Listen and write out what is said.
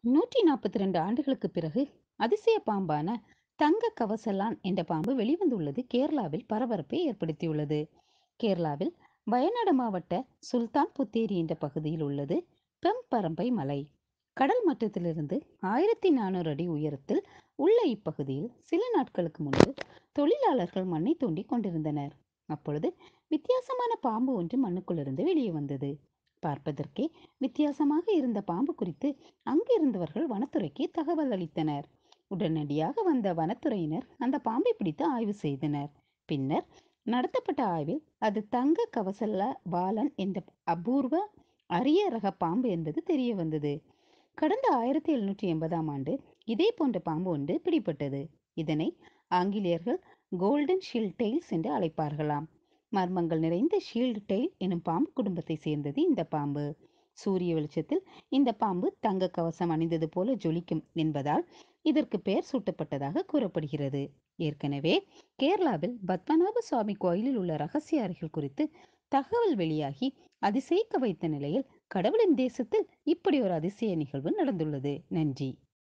நூற்றி நாற்பத்தி ரெண்டு ஆண்டுகளுக்கு பிறகு அதிசய பாம்பான தங்க கவசலான் என்ற பாம்பு வெளிவந்துள்ளது கேரளாவில் பரபரப்பை ஏற்படுத்தியுள்ளது கேரளாவில் வயநாடு மாவட்ட சுல்தான் புத்தேரி என்ற பகுதியில் உள்ளது பெம்பரம்பை மலை கடல் மட்டத்திலிருந்து ஆயிரத்தி நானூறு அடி உயரத்தில் உள்ள இப்பகுதியில் சில நாட்களுக்கு முன்பு தொழிலாளர்கள் மண்ணை தோண்டி கொண்டிருந்தனர் அப்பொழுது வித்தியாசமான பாம்பு ஒன்று மண்ணுக்குள்ளிருந்து வெளியே வந்தது பார்ப்பதற்கே வித்தியாசமாக இருந்த பாம்பு குறித்து அங்கிருந்தவர்கள் வனத்துறைக்கு தகவல் அளித்தனர் உடனடியாக வந்த வனத்துறையினர் அந்த பாம்பை பிடித்து ஆய்வு செய்தனர் பின்னர் நடத்தப்பட்ட ஆய்வில் அது தங்க கவசல்ல பாலன் என்ற அபூர்வ அரிய ரக பாம்பு என்பது தெரிய வந்தது கடந்த ஆயிரத்தி எழுநூற்றி எண்பதாம் ஆண்டு இதே போன்ற பாம்பு ஒன்று பிடிபட்டது இதனை ஆங்கிலேயர்கள் கோல்டன் ஷீல்ட் டெய்ல்ஸ் என்று அழைப்பார்களாம் மர்மங்கள் நிறைந்த ஷீல்டு டெயில் எனும் பாம்பு குடும்பத்தை சேர்ந்தது இந்த பாம்பு சூரிய வெளிச்சத்தில் இந்த பாம்பு தங்க கவசம் அணிந்தது போல ஜொலிக்கும் என்பதால் இதற்கு பெயர் சூட்டப்பட்டதாக கூறப்படுகிறது ஏற்கனவே கேரளாவில் பத்மநாப சுவாமி கோயிலில் உள்ள ரகசிய அறைகள் குறித்து தகவல் வெளியாகி அதிசயிக்க வைத்த நிலையில் கடவுளின் தேசத்தில் இப்படி ஒரு அதிசய நிகழ்வு நடந்துள்ளது நன்றி